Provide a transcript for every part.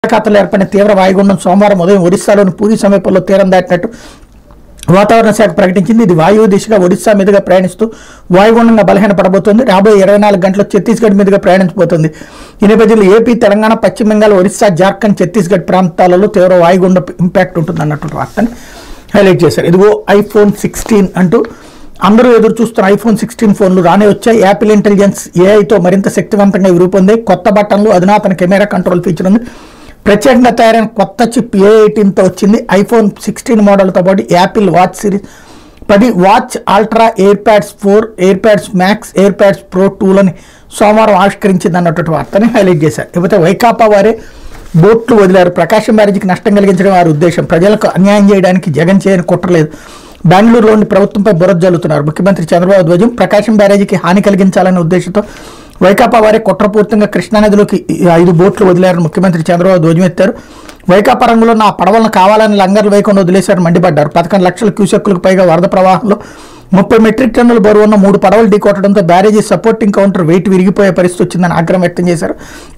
బంగాళాఖాతంలో ఏర్పడిన తీవ్ర వాయుగుండం సోమవారం ఉదయం ఒడిశాలోని పూరి సమీపంలో తీరం దాటినట్టు వాతావరణ శాఖ ప్రకటించింది ఇది వాయువు దిశగా ఒడిశా మీదుగా ప్రయాణిస్తూ వాయుగుండంగా బలహీనపడబోతోంది రాబోయే ఇరవై నాలుగు గంటల్లో ఛత్తీస్గఢ్ మీదుగా ప్రయాణించబోతోంది ఈ నేపథ్యంలో ఏపీ తెలంగాణ పశ్చిమ బెంగాల్ ఒడిశా జార్ఖండ్ ఛత్తీస్గఢ్ ప్రాంతాలలో తీవ్ర వాయుగుండ ఇంపాక్ట్ ఉంటుంది అన్నటువంటి వార్తని హైలైట్ చేశారు ఇదిగో ఐఫోన్ సిక్స్టీన్ అంటూ అందరూ ఎదురు చూస్తున్న ఐఫోన్ సిక్స్టీన్ ఫోన్లు రానే వచ్చాయి యాపిల్ ఇంటెలిజెన్స్ ఏఐతో మరింత శక్తివంతంగా ఇవి రూపొందాయి కొత్త బటన్లు అధునాతన కెమెరా కంట్రోల్ ఫీచర్ ఉంది ప్రత్యేకంగా తయారైన కొత్త చిప్ ఏ ఎయిటీన్తో వచ్చింది ఐఫోన్ సిక్స్టీన్ మోడల్తో పాటు యాపిల్ వాచ్ సిరీస్ పది Watch Ultra AirPods four AirPods Max AirPods Pro టూలని సోమవారం ఆవిష్కరించింది అన్నటువంటి వార్తని హైలైట్ చేశారు ఇకపోతే వైకాపా వారే బోట్లు వదిలారు ప్రకాశం బ్యారేజీకి నష్టం కలిగించడం వారి ఉద్దేశం ప్రజలకు అన్యాయం చేయడానికి జగన్ చేయని కుట్రలేదు బెంగళూరులోని ప్రభుత్వంపై బురద జల్లుతున్నారు ముఖ్యమంత్రి చంద్రబాబు ధ్వజం ప్రకాశం బ్యారేజీకి హాని కలిగించాలనే ఉద్దేశంతో వైకాపా వారే కుట్రపూర్తంగా కృష్ణానదిలోకి ఈ ఐదు బోట్లు వదిలారని ముఖ్యమంత్రి చంద్రబాబు ధ్వజమెత్తారు వైకాపా రంగులో నా పడవలను కావాలని లంగర్లు వేయకుండా వదిలేశారని మండిపడ్డారు పదకొండు లక్షల క్యూసెక్కులకు పైగా వరద ప్రవాహంలో ముప్పై మెట్రిక్ టన్నుల బరువు ఉన్న మూడు పడవలు ఢీకొట్టడంతో బ్యారేజీ సపోర్టింగ్ కౌంటర్ వెయిట్ విరిగిపోయే పరిస్థితి వచ్చిందని ఆగ్రహం వ్యక్తం చేశారు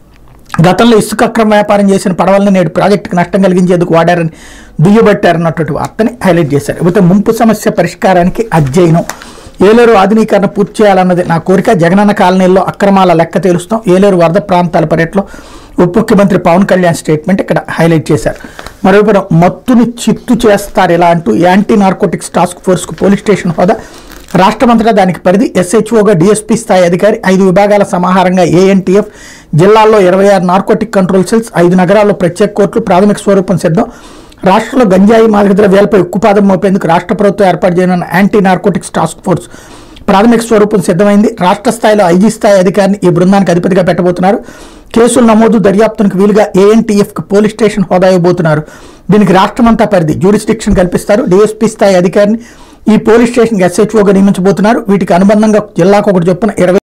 గతంలో ఇసుక అక్రమ వ్యాపారం చేసిన పడవలను నేడు ప్రాజెక్టుకు నష్టం కలిగించేందుకు వాడారని దుయ్యబట్టారన్నటువంటి వార్తని హైలైట్ చేశారు ఇకపోతే ముంపు సమస్య పరిష్కారానికి అధ్యయనం ఏలేరు ఆధునీకరణ పూర్తి చేయాలన్నది నా కోరిక జగనన్న కాలనీల్లో అక్రమాల లెక్క తేలుస్తాం ఏలేరు వరద ప్రాంతాల పర్యటనలో ఉప ముఖ్యమంత్రి పవన్ కళ్యాణ్ స్టేట్మెంట్ ఇక్కడ హైలైట్ చేశారు మరోవైపు మత్తుని చిత్తు చేస్తారు ఇలా అంటూ యాంటీ నార్కోటిక్స్ టాస్క్ ఫోర్స్కు పోలీస్ స్టేషన్ హోదా రాష్ట్రమంతటా దానికి పరిధి ఎస్హెచ్ఓగా డిఎస్పీ స్థాయి అధికారి ఐదు విభాగాల సమాహారంగా ఏఎన్టీఎఫ్ జిల్లాల్లో ఇరవై ఆరు నార్కోటిక్ కంట్రోల్ సెల్స్ ఐదు నగరాల్లో ప్రత్యేక కోర్టులు ప్రాథమిక స్వరూపం సిద్ధం రాష్ట్రంలో గంజాయి మాదక ద్రవ్యాలపై ఉక్కుపాదం మోపేందుకు రాష్ట్ర ప్రభుత్వం ఏర్పాటు చేయనున్న యాంటీ నార్కోటిక్స్ టాస్క్ ఫోర్స్ ప్రాథమిక స్వరూపం సిద్ధమైంది రాష్ట్ర స్థాయిలో ఐజీ స్థాయి అధికారిని ఈ బృందానికి అధిపతిగా పెట్టబోతున్నారు కేసుల నమోదు దర్యాప్తునికి వీలుగా ఏఎన్టీఎఫ్ పోలీస్ స్టేషన్ హోదా ఇవ్వబోతున్నారు దీనికి రాష్ట్రమంతా పరిధి జ్యూరిస్డిక్షన్ కల్పిస్తారు డీఎస్పీ స్థాయి అధికారిని ఈ పోలీస్ స్టేషన్కి ఎస్హెచ్ఓగా నియమించబోతున్నారు వీటికి అనుబంధంగా జిల్లాకు ఒకటి చొప్పున ఇరవై